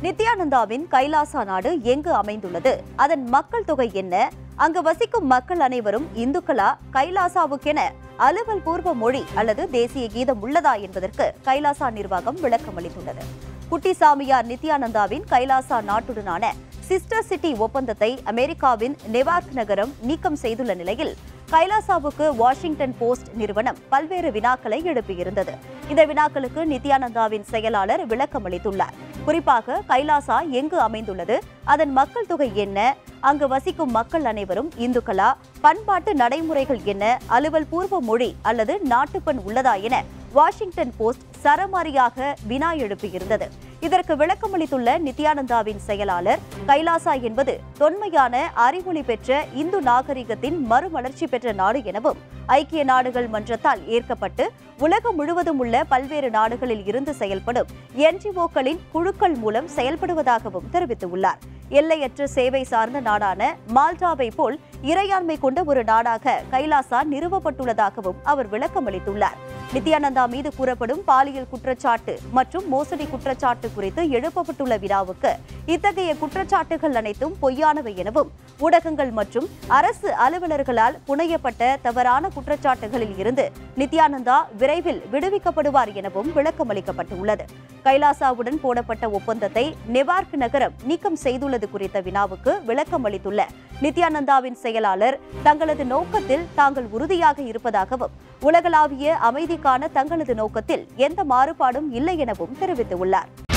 நித்யானந்தாவின் கைலாசா நாடு எங்கு அமைந்துள்ளது அதன் மக்கள் தொகை என்ன அங்கு வசிக்கும் மக்கள் அனைவரும் இந்துக்களா கைலாசாவுக்கென அலுவல் பூர்வ மொழி அல்லது தேசிய கீதம் உள்ளதா என்பதற்கு கைலாசா நிர்வாகம் விளக்கம் அளித்துள்ளது குட்டிசாமியார் நித்யானந்தாவின் கைலாசா நாட்டுடனான சிஸ்டர் சிட்டி ஒப்பந்தத்தை அமெரிக்காவின் நெவார்க் நகரம் நீக்கம் செய்துள்ள நிலையில் கைலாசாவுக்கு வாஷிங்டன் போஸ்ட் நிறுவனம் பல்வேறு வினாக்களை எழுப்பியிருந்தது இந்த வினாக்களுக்கு நித்யானந்தாவின் செயலாளர் விளக்கம் அளித்துள்ளார் குறிப்பாக கைலாசா எங்கு அமைந்துள்ளது அதன் மக்கள் தொகை என்ன அங்கு வசிக்கும் மக்கள் அனைவரும் இந்துக்களா பண்பாட்டு நடைமுறைகள் என்ன அலுவல் பூர்வ மொழி அல்லது நாட்டுப்பண் உள்ளதா என வாஷிங்டன் போஸ்ட் சரமாரியாக வினா எழுப்பியிருந்தது இதற்கு விளக்கமளித்துள்ள நித்யானந்தாவின் செயலாளர் கைலாசா என்பது தொன்மையான அறிவொளி பெற்ற இந்து நாகரிகத்தின் மறுமலர்ச்சி பெற்ற நாடு எனவும் ஐக்கிய நாடுகள் மன்றத்தால் ஏற்கப்பட்டு உலகம் முழுவதும் உள்ள பல்வேறு நாடுகளில் இருந்து செயல்படும் என்ஜிஓக்களின் குழுக்கள் மூலம் செயல்படுவதாகவும் தெரிவித்துள்ளார் எல்லையற்ற சேவை சார்ந்த நாடான மால்டாவை போல் இறையாண்மை கொண்ட ஒரு நாடாக கைலாசா நிறுவப்பட்டுள்ளதாகவும் அவர் விளக்கம் அளித்துள்ளார் நித்யானந்தா மீது கூறப்படும் பாலியல் குற்றச்சாட்டு மற்றும் மோசடி குற்றச்சாட்டு குறித்து எழுப்பப்பட்டுள்ள வினாவுக்கு இத்தகைய குற்றச்சாட்டுகள் அனைத்தும் பொய்யானவை எனவும் ஊடகங்கள் மற்றும் அரசு அலுவலர்களால் புனையப்பட்ட தவறான குற்றச்சாட்டுகளில் இருந்து நித்யானந்தா விரைவில் விடுவிக்கப்படுவார் எனவும் விளக்கம் அளிக்கப்பட்டுள்ளது கைலாசாவுடன் போடப்பட்ட ஒப்பந்தத்தை நெவார்க் நகரம் நீக்கம் செய்துள்ளது குறித்த வினாவுக்கு விளக்கம் அளித்துள்ள நித்யானந்தாவின் செயலாளர் தங்களது நோக்கத்தில் தாங்கள் உறுதியாக இருப்பதாகவும் உலகளாவிய அமைதிக்கான தங்களது நோக்கத்தில் எந்த மாறுபாடும் இல்லை எனவும் தெரிவித்துள்ளார்